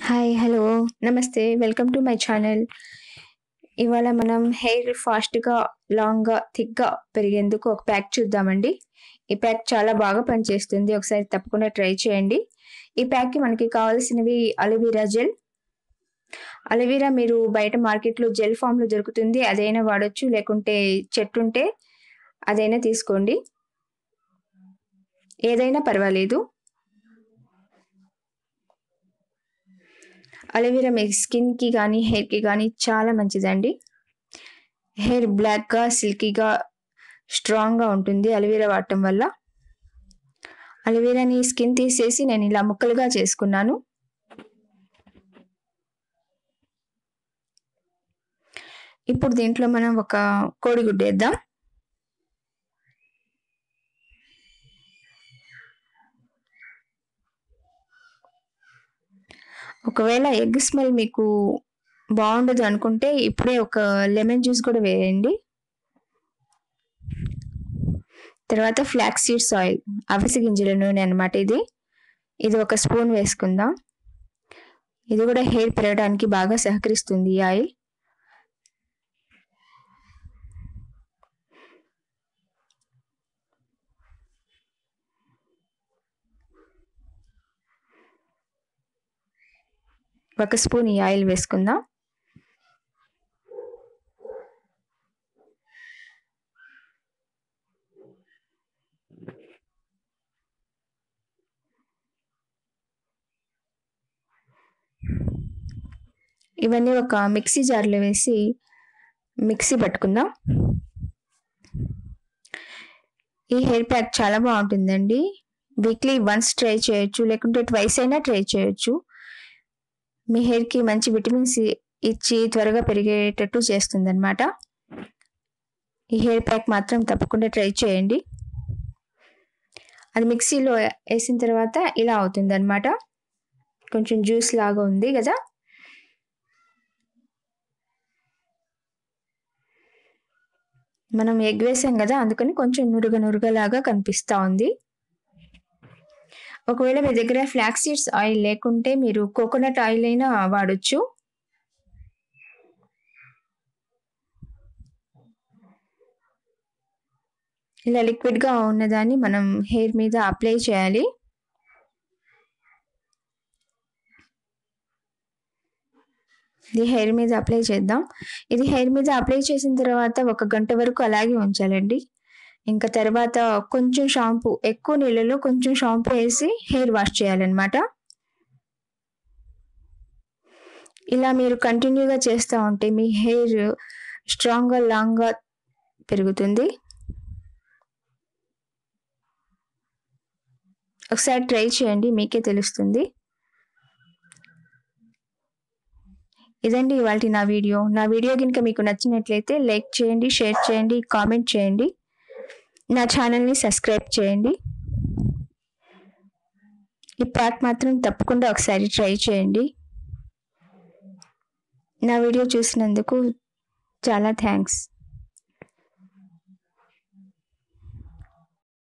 hi hello నమస్తే welcome to my channel ఇవాళ మనం హెయిర్ ఫాస్ట్గా లాంగ్గా థిక్గా పెరిగేందుకు ఒక ప్యాక్ చూద్దామండి ఈ ప్యాక్ చాలా బాగా పనిచేస్తుంది ఒకసారి తప్పకుండా ట్రై చేయండి ఈ ప్యాక్కి మనకి కావాల్సినవి అలోవీరా జెల్ అలోవీరా మీరు బయట మార్కెట్లో జెల్ ఫామ్లో దొరుకుతుంది అదైనా వాడచ్చు లేకుంటే చెట్టు ఉంటే అదైనా తీసుకోండి ఏదైనా పర్వాలేదు అలోవెరా మీ స్కిన్కి కానీ హెయిర్కి కానీ చాలా మంచిదండి హెయిర్ బ్లాక్గా సిల్కీగా స్ట్రాంగ్గా ఉంటుంది అలోవెరా వాడటం వల్ల అలోవెరాని స్కిన్ తీసేసి నేను ఇలా ముక్కలుగా చేసుకున్నాను ఇప్పుడు దీంట్లో మనం ఒక కోడిగుడ్డు వేద్దాం ఒకవేళ ఎగ్ స్మెల్ మీకు బాగుండదు అనుకుంటే ఇప్పుడే ఒక లెమన్ జ్యూస్ కూడా వేయండి తర్వాత ఫ్లాక్స్ సీడ్స్ ఆయిల్ అవిసి గింజల నూనె అనమాట ఇది ఇది ఒక స్పూన్ వేసుకుందాం ఇది కూడా హెయిర్ పెరగడానికి బాగా సహకరిస్తుంది ఈ ఆయిల్ ఒక స్పూన్ ఈ ఆయిల్ వేసుకుందాం ఇవన్నీ ఒక మిక్సీ జార్లో వేసి మిక్సీ పట్టుకుందాం ఈ హెయిర్ ప్యాక్ చాలా బాగుంటుందండి వీక్లీ వన్స్ ట్రై చేయొచ్చు లేకుంటే ట్వైస్ అయినా ట్రై చేయొచ్చు మీ హెయిర్కి మంచి విటమిన్స్ ఇచ్చి త్వరగా పెరిగేటట్టు చేస్తుంది అనమాట ఈ హెయిర్ ప్యాక్ మాత్రం తప్పకుండా ట్రై చేయండి అది మిక్సీలో వేసిన తర్వాత ఇలా అవుతుంది అనమాట కొంచెం జ్యూస్ లాగా ఉంది కదా మనం ఎగ్ వేసాం కదా అందుకని కొంచెం నురుగ నురుగలాగా కనిపిస్తూ ఉంది ఒకవేళ మీ దగ్గర ఫ్లాక్ సీడ్స్ ఆయిల్ లేకుంటే మీరు కోకోనట్ ఆయిల్ అయినా వాడచ్చు ఇలా లిక్విడ్గా ఉన్నదాన్ని మనం హెయిర్ మీద అప్లై చేయాలి ఇది హెయిర్ మీద అప్లై చేద్దాం ఇది హెయిర్ మీద అప్లై చేసిన తర్వాత ఒక గంట వరకు అలాగే ఉంచాలండి ఇంకా తర్వాత కొంచెం షాంపూ ఎక్కువ నీళ్ళలో కొంచెం షాంపూ వేసి హెయిర్ వాష్ చేయాలన్నమాట ఇలా మీరు కంటిన్యూగా చేస్తూ ఉంటే మీ హెయిర్ స్ట్రాంగ్గా లాంగ్గా పెరుగుతుంది ఒకసారి ట్రై చేయండి మీకే తెలుస్తుంది ఇదండి ఇవాళ నా వీడియో నా వీడియో కనుక మీకు నచ్చినట్లయితే లైక్ చేయండి షేర్ చేయండి కామెంట్ చేయండి నా ఛానల్ని సబ్స్క్రైబ్ చేయండి ఈ ప్యాక్ మాత్రం తప్పకుండా ఒకసారి ట్రై చేయండి నా వీడియో చూసినందుకు చాలా థ్యాంక్స్